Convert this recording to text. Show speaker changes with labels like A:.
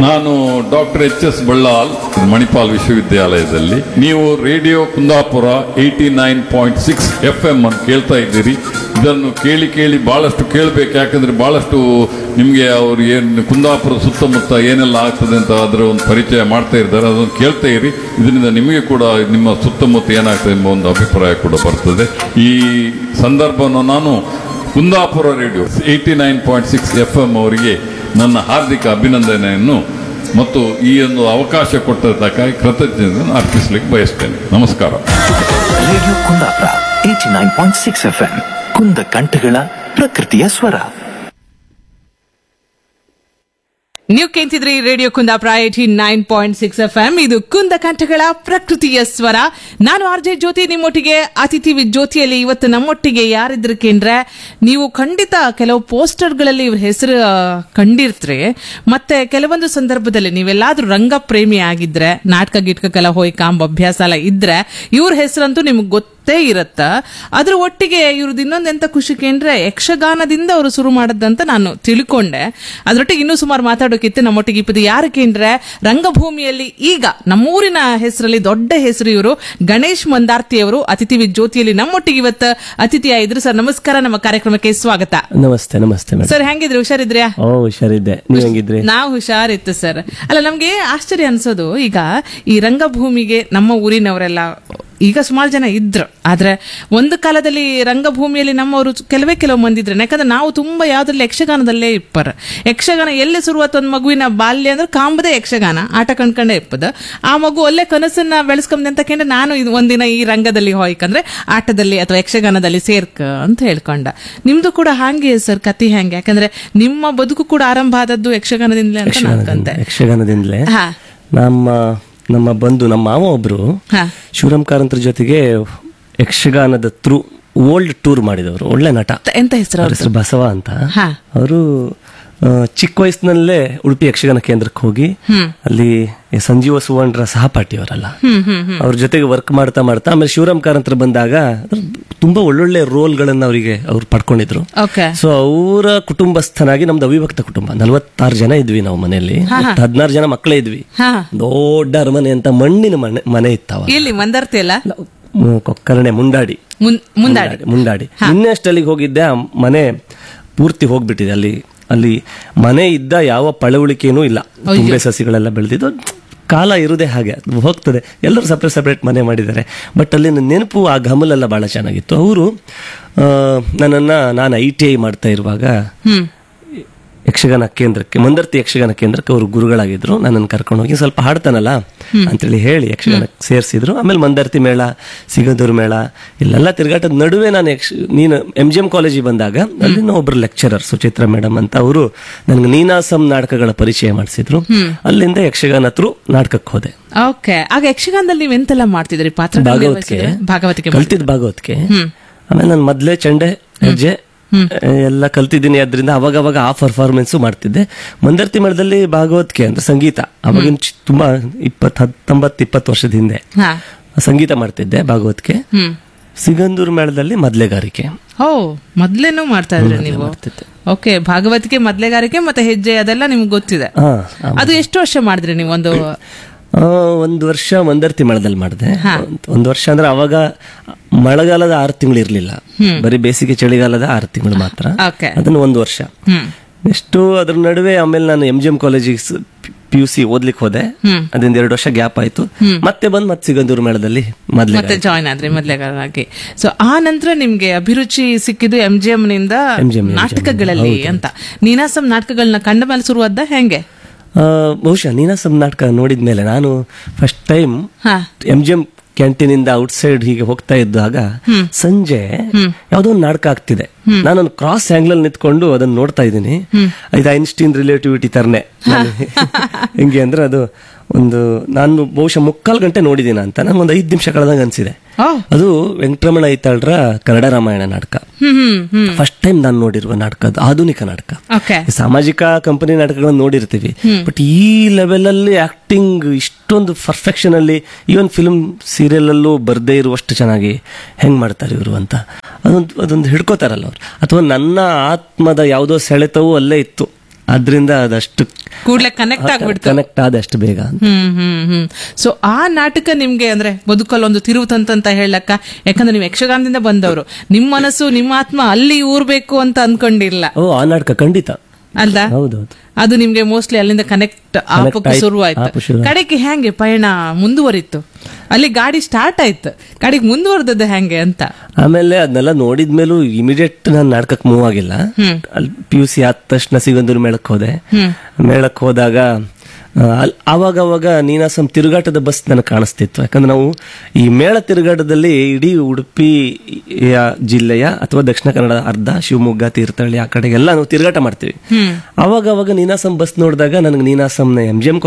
A: ನಾನು doctor H S Ballal Manipal ವಿಶ್ವವಿದ್ಯಾಲಯದಲ್ಲಿ ನೀವು radio Kundapura eighty nine point six F M ಅನ್ನು ಕೇಳ್ತಾ ಇದ್ದೀರಿ ಇದನ್ನು ಕೇಳಿ ಕೇಳಿ ಬಹಳಷ್ಟು ಕೇಳಬೇಕು ಯಾಕಂದ್ರೆ ಬಹಳಷ್ಟು ನಿಮಗೆ ಅವರು ಏನು ಕುಂದಾಪುರ ಸುತ್ತಮುತ್ತ ಏನೆಲ್ಲ ಆಗ್ತದೆ ಅಂತ ಅದರ ಒಂದು ಪರಿಚಯ ಮಾಡ್ತಾ ಇದ್ದಾರೆ ಅದನ್ನು ಕೇಳ್ತಾ ಇರಿ ಇದರಿಂದ ನಿಮಗೆ ಕೂಡ ನಿಮ್ಮ ಸುತ್ತಮುತ್ತ ಏನಾಗ್ತದೆ ಎಂಬ ಒಂದು ಅಭಿಪ್ರಾಯ ಕೂಡ ಬರ್ತದೆ ಈ ಸಂದರ್ಭವನ್ನು ನಾನು Kundapura radio eighty nine point six F M ಅವರಿಗೆ ನನ್ನ ಹಾರ್ದಿಕ ಅಭಿನಂದನೆಯನ್ನು ಮತ್ತು ಈ ಒಂದು ಅವಕಾಶ ಕೊಟ್ಟದ್ದಕ್ಕಾಗಿ ಕೃತಜ್ಞತೆಯನ್ನು ಅರ್ಪಿಸಲಿಕ್ಕೆ ಬಯಸ್ತೇನೆ ನಮಸ್ಕಾರ
B: radio Kundapura eighty nine point six F M ಕುಂದ ಕಂಠಗಳ ಪ್ರಕೃತಿಯ ಸ್ವರ
C: ನೀವು ಕೇಳ್ತಿದ್ರಿ radio Kundapura eighty nine point six F M ಇದು ಕುಂದ ಕಂಠಗಳ ಪ್ರಕೃತಿಯ ಸ್ವರ ನಾನು ಆರ್ ಜೆ ಜ್ಯೋತಿ ನಿಮ್ಮೊಟ್ಟಿಗೆ ಅತಿಥಿ ವಿ- ಜ್ಯೋತಿಯಲ್ಲಿ ಇವತ್ತು ನಮ್ಮೊಟ್ಟಿಗೆ ಯಾರಿದ್ರು ಕೇಂದ್ರೆ ನೀವು ಖಂಡಿತ ಕೆಲವು ಪೋಸ್ಟರ್ಗಳಲ್ಲಿ ಇವ್ರ ಹೆಸರು ಆ, ಕಂಡಿರ್ತ್ರಿ ಮತ್ತೆ ಕೆಲವೊಂದು ಸಂದರ್ಭದಲ್ಲಿ ನೀವೆಲ್ಲಾದ್ರೂ ರಂಗ ಪ್ರೇಮಿ ಆಗಿದ್ರೆ ನಾಟಕ ಗಿಟ್ಕಕ್ಕೆಲ್ಲ ಹೋಗಿ ಕಾಂಬ ಅಭ್ಯಾಸ ಎಲ್ಲ ಇದ್ರೆ ಇವ್ರ ಹೆಸರಂತೂ ನಿಮ್ಗೆ ಗೊತ್ತೇ ಇರತ್ತ ಅದ್ರ ಒಟ್ಟಿಗೆ ಇವ್ರದ್ದು ಇನ್ನೊಂದು ಎಂತ ಖುಷಿ ಕೇಂದ್ರೆ ಯಕ್ಷಗಾನದಿಂದ ಅವರು ಶುರು ಮಾಡದಂತ ನಾನು ತಿಳ್ಕೊಂಡೆ ಅದ್ರೊಟ್ಟಿಗೆ ಇನ್ನೂ ಸುಮಾರು ಮಾತಾಡೋಕಿತ್ತು ನಮ್ಮೊಟ್ಟಿಗೆ ಇಪ್ಪತ್ತು ಯಾರು ಕೇಂದ್ರೆ ರಂಗಭೂಮಿಯಲ್ಲಿ ಈಗ ನಮ್ಮೂರಿನ ಹೆಸರಲ್ಲಿ ದೊಡ್ಡ ಹೆಸರು ಇವರು ಗಣೇಶ್ ಮಂದಾರ್ತಿ ಅವರು ಅತಿಥಿ ವಿ- ಜ್ಯೋತಿಯಲ್ಲಿ ನಮ್ಮೊಟ್ಟಿಗೆ ಇವತ್ತು ಅತಿಥಿಯಾಗಿದ್ರು ಸರ್ ನಮಸ್ಕಾರ ನಮ್ಮ ಕಾರ್ಯಕ್ರಮಕ್ಕೆ ಸ್ವಾಗತ
D: ನಮಸ್ತೆ ನಮಸ್ತೆ ಮೇಡಮ್
C: ಸರ್ ಹೆಂಗಿದ್ರಿ ಹುಷಾರಿದ್ರ್ಯಾ
D: ಓ ಹುಷಾರಿದ್ದೆ ನೀವ್ ಹೆಂಗಿದ್ರಿ
C: ನಾವು ಹುಷಾರಿತ್ತು ಸರ್ ಅಲ್ಲ ನಮ್ಗೆ ಆಶ್ಚರ್ಯ ಅನ್ಸೋದು ಈಗ ಈ ರಂಗಭೂಮಿಗೆ ನಮ್ಮ ಊರಿನವರೆಲ್ಲ ಈಗ ಸುಮಾರು ಜನ ಇದ್ರು ಆದ್ರೆ ಒಂದು ಕಾಲದಲ್ಲಿ ರಂಗಭೂಮಿಯಲ್ಲಿ ನಮ್ಮವರು ಕೆಲವೇ ಕೆಲವು ಮಂದಿ ಇದ್ರು ಯಾಕಂದ್ರೆ ನಾವು ತುಂಬಾ ಯಾವ್ದ್ರಲ್ಲಿ ಯಕ್ಷಗಾನದಲ್ಲೇ ಇಪ್ಪರ್ ಯಕ್ಷಗಾನ ಎಲ್ಲಿ ಶುರುವಾತ ಒಂದು ಮಗುವಿನ ಬಾಲ್ಯ ಅಂದ್ರೆ ಕಾಂಬದೇ ಯಕ್ಷಗಾನ ಆಟ ಕಣ್ಕೊಂಡೇ ಇಪ್ಪದ ಆ ಮಗು ಒಳ್ಳೆ ಕನಸನ್ನ ಬೆಳೆಸ್ಕೊಂಡೆ ಅಂತ ಕೇಂದ್ರೆ ನಾನು ಇದು ಒಂದಿನ ಈ ರಂಗದಲ್ಲಿ ಹೋಯ್ಕಂದ್ರೆ ಆಟದಲ್ಲಿ ಅಥವಾ ಯಕ್ಷಗಾನದಲ್ಲಿ ಸೇರ್ಕ ಅಂತ ಹೇಳ್ಕೊಂಡ ನಿಮ್ದು ಕೂಡ ಹಾಗೆ ಸರ್ ಕತಿ ಹೆಂಗೆ ಯಾಕಂದ್ರೆ ನಿಮ್ಮ ಬದುಕು ಕೂಡ ಆರಂಭ ಆದದ್ದು ಯಕ್ಷಗಾನದಿಂದಲೇ ಅಂತ ನಾನು ಅನ್ಕೊಂತೆ
D: ಯಕ್ಷಗಾನದಿಂದಲೇ
C: ಹಾ.
D: ನಮ್ಮ ನಮ್ಮ ಬಂಧು ನಮ್ಮ ಮಾವ ಒಬ್ರು
C: ಹಾ.
D: ಶಿವರಾಮ್ ಕಾರಂತರ ಜೊತೆಗೆ ಯಕ್ಷಗಾನದ ಥ್ರೂ ಓಲ್ಡ್ ಟೂರ್ ಮಾಡಿದವರು ಒಳ್ಳೆ ನಟ
C: ಎಂತ ಹೆಸರು
D: ಅವ್ರ ಹೆಸರು ಬಸವ ಅಂತ
C: ಹಾ.
D: ಅವರು ಚಿಕ್ಕ ವಯಸ್ಸಿನಲ್ಲೇ ಉಡುಪಿ ಯಕ್ಷಗಾನ ಕೇಂದ್ರಕ್ಕೆ ಹೋಗಿ ಅಲ್ಲಿ ಸಂಜೀವ ಸುವರ್ಣರ ಸಹಪಾಠಿಯವರಲ್ಲ ಅವ್ರ ಜೊತೆಗೆ ವರ್ಕ್ ಮಾಡ್ತಾ ಮಾಡ್ತಾ ಆಮೇಲೆ ಶಿವರಾಮ್ ಕಾರಂತರ ಬಂದಾಗ ತುಂಬಾ ಒಳ್ಳೊಳ್ಳೆ ರೋಲ್ಗಳನ್ನ ಅವರಿಗೆ ಅವ್ರು ಪಡ್ಕೊಂಡಿದ್ರು
C: ಓಕೆ
D: ಸೊ ಅವರ ಕುಟುಂಬಸ್ಥನಾಗಿ ನಮ್ದು ಅವಿಭಕ್ತ ಕುಟುಂಬ ನಲವತ್ತಾರು ಜನ ಇದ್ವಿ ನಾವು ಮನೆಯಲ್ಲಿ ಹದಿನಾರು ಜನ ಮಕ್ಕಳೇ ಇದ್ವಿ
C: ಹಾ
D: ದೊಡ್ಡ ಅರಮನೆ ಅಂತ ಮಣ್ಣಿನ ಮನೆ ಮನೆ ಇತ್ತವ
C: ಎಲ್ಲಿ ಮಂದರ್ತಿ ಅಲ್ಲ
D: ಕೊಕ್ಕರಣೆ ಮುಂಡಾಡಿ
C: ಮುನ್- ಮುಂದಾಡಿ
D: ಮುಂಡಾಡಿ ನಿನ್ನೆ ಅಷ್ಟಲ್ಲಿಗೆ ಹೋಗಿದ್ದೆ ಆ ಮನೆ ಪೂರ್ತಿ ಹೋಗ್ಬಿಟ್ಟಿದೆ ಅಲ್ಲಿ ಅಲ್ಲಿ ಮನೆ ಇದ್ದ ಯಾವ ಪಳವಳಿಕೆನೂ ಇಲ್ಲ ತುಂಬೆ ಸಸಿಗಳೆಲ್ಲ ಬೆಳೆದಿದ್ದು ಕಾಲ ಇರುದೇ ಹಾಗೆ ಅದು ಹೋಗ್ತದೆ ಎಲ್ಲರೂ ಸಪ್ರೇಟ್ ಸಪ್ರೇಟ್ ಮನೆ ಮಾಡಿದ್ದಾರೆ ಬಟ್ ಅಲ್ಲಿನ ನೆನಪು ಆ ಗಮಲೆಲ್ಲ ಬಹಳ ಚೆನ್ನಾಗಿತ್ತು ಅವರು ನನ್ನನ್ನ ನಾನು ಐ ಟಿ ಐ ಮಾಡ್ತಾ ಇರುವಾಗ ಯಕ್ಷಗಾನ ಕೇಂದ್ರಕ್ಕೆ ಮಂದರ್ತಿ ಯಕ್ಷಗಾನ ಕೇಂದ್ರಕ್ಕೆ ಅವರು ಗುರುಗಳಾಗಿದ್ರು ನನ್ನನ್ನು ಕರ್ಕೊಂಡು ಹೋಗಿ ಸ್ವಲ್ಪ ಹಾಡ್ತಾನಲ್ಲ ಅಂತೇಳಿ ಹೇಳಿ ಯಕ್ಷಗಾನಕ್ಕೆ ಸೇರಿಸಿದ್ರು ಆಮೇಲೆ ಮಂದರ್ತಿ ಮೇಳ ಸಿಗದೂರು ಮೇಳ ಇಲ್ಲೆಲ್ಲ ತಿರುಗಾಟದ ನಡುವೆ ನಾನು ಯಕ್ಷ ನೀನು ಎಂ ಜಿ ಎಂ ಕಾಲೇಜಿಗೆ ಬಂದಾಗ ಅಲ್ಲಿನ ಒಬ್ರು ಲೆಕ್ಚರರ್ ಸುಚಿತ್ರಾ ಮೇಡಮ್ ಅಂತ ಅವರು ನನಗೆ ನೀನಾಸಂ ನಾಟಕಗಳ ಪರಿಚಯ ಮಾಡಿಸಿದ್ರು ಅಲ್ಲಿಂದ ಯಕ್ಷಗಾನ ಥ್ರೂ ನಾಟಕಕ್ಕೆ ಹೋದೆ
C: ಓಕೆ ಆಗ ಯಕ್ಷಗಾನದಲ್ಲಿ ನೀವು ಎಂತೆಲ್ಲ ಮಾಡ್ತಿದ್ರಿ ಪಾತ್ರ
D: ಭಾಗವತಿಕೆ
C: ಭಾಗವತಿಕೆ
D: ಕಲ್ತಿದ್ ಭಾಗವತಿಕೆ ಆಮೇಲೆ ನಾನು ಮೊದ್ಲೇ ಚಂಡೆ ಹೆಜ್ಜೆ ಎಲ್ಲ ಕಲ್ತಿದ್ದೀನಿ ಅದರಿಂದ ಅವಾಗ ಅವಾಗ ಆ ಪರ್ಫಾರ್ಮೆನ್ಸ್ ಮಾಡ್ತಿದ್ದೆ ಮಂದರ್ತಿ ಮೇಳದಲ್ಲಿ ಭಾಗವತಿಕೆ ಅಂದ್ರೆ ಸಂಗೀತ ಅವಾಗಿನ ಚಿ- ತುಂಬಾ ಇಪ್ಪತ್ ಹತ್ತೊಂಬತ್ತು ಇಪ್ಪತ್ತು ವರ್ಷದ ಹಿಂದೆ
C: ಹಾ
D: ಸಂಗೀತ ಮಾಡ್ತಿದ್ದೆ ಭಾಗವತಿಕೆ
C: ಹ್ಮ್
D: ಸಿಗಂದೂರು ಮೇಳದಲ್ಲಿ ಮೊದ್ಲೆಗಾರಿಕೆ
C: ಓ ಮೊದ್ಲೇನು ಮಾಡ್ತಾ ಇದ್ರಿ ನೀವು
D: ಮಾಡ್ತಿದ್ದೆ.
C: ಓಕೆ ಭಾಗವತಿಕೆ ಮೊದ್ಲೆಗಾರಿಕೆ ಮತ್ತೆ ಹೆಜ್ಜೆ ಅದೆಲ್ಲ ನಿಮ್ಗೆ ಗೊತ್ತಿದೆ
D: ಹಾ
C: ಅದು ಎಷ್ಟು ವರ್ಷ ಮಾಡಿದ್ರಿ ನೀವು ಒಂದು
D: ಆ, ಒಂದು ವರ್ಷ ಮಂದರ್ತಿ ಮೇಳದಲ್ಲಿ ಮಾಡಿದೆ ಒಂದು ವರ್ಷ ಅಂದ್ರೆ ಅವಾಗ ಮಳೆಗಾಲದ ಆರು ತಿಂಗಳು ಇರ್ಲಿಲ್ಲ ಬರೀ ಬೇಸಿಗೆ ಚಳಿಗಾಲದ ಆರು ತಿಂಗಳು ಮಾತ್ರ
C: ಓಕೆ
D: ಅದನ್ನು ಒಂದು ವರ್ಷ
C: ಹ್ಮ್
D: ಎಷ್ಟು ಅದ್ರ ನಡುವೆ ಆಮೇಲೆ ನಾನು ಎಂ ಜಿ ಎಂ ಕಾಲೇಜಿಗೆ ಪಿ ಯು ಸಿ ಓದ್ಲಿಕ್ಕೆ ಹೋದೆ ಅದರಿಂದ ಎರಡು ವರ್ಷ ಗ್ಯಾಪ್ ಆಯ್ತು ಮತ್ತೆ ಬಂದ್ ಮತ್ತೆ ಸಿಗಂದೂರು ಮೇಳದಲ್ಲಿ ಮೊದ್ಲೇ
C: ಮತ್ತೆ ಜಾಯ್ನ್ ಆದ್ರಿ ಮೊದ್ಲೆಗಾರರಾಗಿ ಸೊ ಆ ನಂತರ ನಿಮ್ಗೆ ಅಭಿರುಚಿ ಸಿಕ್ಕಿದ್ದು ಎಂ ಜಿ ಎಂ ನಿಂದ
D: MGM,
C: ನಾಟಕಗಳಲ್ಲಿ ಅಂತ ನೀನಾಸಂ ನಾಟಕಗಳನ್ನ ಕಂಡ ಮೇಲೆ ಶುರುವಾದ ಹೆಂಗೆ
D: ಆ, ಬಹುಶಃ ನೀನಾಸಂ ನಾಟಕ ನೋಡಿದ್ಮೇಲೆ ನಾನು ಫಸ್ಟ್ ಟೈಮ್
C: ಹಾ
D: ಎಂ ಜಿ ಎಂ ಕ್ಯಾಂಟೀನ್ ಇಂದ ಔಟ್ಸೈಡ್ ಹೀಗೆ ಹೋಗ್ತಾ ಇದ್ದಾಗ ಸಂಜೆ ಯಾವ್ದೋ ಒಂದು ನಾಟಕ ಆಗ್ತಿದೆ ನಾನೊಂದು ಕ್ರಾಸ್ ಆಂಗಲ್ ಅಲ್ಲಿ ನಿಂತ್ಕೊಂಡು ಅದನ್ನ ನೋಡ್ತಾ ಇದ್ದೀನಿ ಇದು ಐನ್ಸ್ಟೀನ್ ರಿಲೇಟಿವಿಟಿ ತರನೆ ಹೆಂಗೆ ಅಂದ್ರೆ ಅದು ಒಂದು ನಾನು ಬಹುಶಃ ಮುಕ್ಕಾಲು ಗಂಟೆ ನೋಡಿದೀನ ಅಂತ ನಂಗೊಂದು ಐದು ನಿಮಿಷ ಕಳೆದಂಗ ಅನ್ಸಿದೆ
C: ಓ
D: ಅದು ವೆಂಕಟರಮಣ ಐತಾಳ್ರ ಕನ್ನಡ ರಾಮಾಯಣ ನಾಟಕ
C: ಹ್ಮ್ ಹ್ಮ್ ಹ್ಮ್
D: ಫಸ್ಟ್ ಟೈಮ್ ನಾನು ನೋಡಿರುವ ನಾಟಕ ಅದು ಆಧುನಿಕ ನಾಟಕ
C: ಓಕೆ
D: ಈ ಸಾಮಾಜಿಕ ಕಂಪನಿ ನಾಟಕಗಳನ್ನ ನೋಡಿರ್ತೀವಿ ಬಟ್ ಈ ಲೆವೆಲ್ ಅಲ್ಲಿ ಆಕ್ಟಿಂಗ್ ಇಷ್ಟೊಂದು ಪರ್ಫೆಕ್ಷನ್ ಅಲ್ಲಿ ಈವನ್ ಫಿಲ್ಮ್ ಸೀರಿಯಲ್ ಅಲ್ಲೂ ಬರ್ದೇ ಇರುವಷ್ಟು ಚೆನ್ನಾಗಿ ಹೆಂಗ್ ಮಾಡ್ತಾರೆ ಇವರು ಅಂತ ಅದೊಂದು ಅದೊಂದು ಹಿಡ್ಕೋತಾರಲ್ಲ ಅವ್ರು ಅಥವಾ ನನ್ನ ಆತ್ಮದ ಯಾವುದೋ ಸೆಳೆತವೂ ಅಲ್ಲೇ ಇತ್ತು ಆದ್ರಿಂದ ಅದಷ್ಟು
C: ಕೂಡ್ಲೆ ಕನೆಕ್ಟ್ ಆಗ್ಬಿಡ್ತು
D: ಕನೆಕ್ಟ್ ಆದಷ್ಟು ಬೇಗ ಅಂತ.
C: ಹ್ಮ್ ಹ್ಮ್ ಹ್ಮ್ ಸೊ ಆ ನಾಟಕ ನಿಮ್ಗೆ ಅಂದ್ರೆ ಬದುಕಲ್ಲಿ ಒಂದು ತಿರುವು ತಂತಂತ ಹೇಳಕ್ಕ ಯಾಕಂದ್ರೆ ನೀವು ಯಕ್ಷಗಾನದಿಂದ ಬಂದವರು ನಿಮ್ಮ ಮನಸ್ಸು ನಿಮ್ಮ ಆತ್ಮ ಅಲ್ಲಿ ಊರ್ಬೇಕು ಅಂತ ಅನ್ಕೊಂಡಿಲ್ಲ
D: ಓ ಆ ನಾಟಕ ಖಂಡಿತ
C: ಅಲ್ದಾ
D: ಹೌದೌದು
C: ಅದು ನಿಮ್ಗೆ ಮೋಸ್ಟ್ಲಿ ಅಲ್ಲಿಂದ ಕನೆಕ್ಟ್ ಆಪಕ್ಕೂ
D: ಆಯ್ತು,
C: ಶುರುವಾಯ್ತು
D: ಆಪು ಶುರು ಆಯ್ತು.
C: ಕಡೆಗೆ ಹೆಂಗೆ ಪಯಣ ಮುಂದುವರಿತು ಅಲ್ಲಿ ಗಾಡಿ ಸ್ಟಾರ್ಟ್ ಆಯ್ತು ಗಾಡಿಗೆ ಮುಂದುವರೆದದ್ದು ಹೆಂಗೆ ಅಂತ
D: ಆಮೇಲೆ ಅದನ್ನೆಲ್ಲ ನೋಡಿದ್ಮೇಲೂ ಇಮಿಡಿಯೇಟ್ ನಾನು ನಾಟಕಕ್ಕೆ ಮೂವ್ ಆಗಿಲ್ಲ ಅಲ್ಲಿ ಪಿ ಯು ಸಿ ಆದ ತಕ್ಷಣ ಸಿಗಂದೂರು ಮೇಳಕ್ಕೆ ಹೋದೆ ಮೇಳಕ್ಕೆ ಹೋದಾಗ ಆ, ಅಲ್- ಆವಾಗ ಅವಾಗ ನೀನಾಸಂ ತಿರುಗಾಟದ ಬಸ್ ನನಗೆ ಕಾಣಿಸ್ತಿತ್ತು ಯಾಕಂದ್ರೆ ನಾವು ಈ ಮೇಳ ತಿರುಗಾಟದಲ್ಲಿ ಇಡೀ ಉಡುಪಿ ಜಿಲ್ಲೆಯ ಅಥವಾ ದಕ್ಷಿಣ ಕನ್ನಡ ಅರ್ಧ ಶಿವಮೊಗ್ಗ ತೀರ್ಥಹಳ್ಳಿ ಆ ಕಡೆಗೆಲ್ಲ ನಾವು ತಿರುಗಾಟ ಮಾಡ್ತೀವಿ ಅವಾಗ ಅವಾಗ ನೀನಾಸಂ ಬಸ್ ನೋಡಿದಾಗ ನನಗೆ ನೀನಾಸಂನ ಎಂ ಜಿ ಎಂ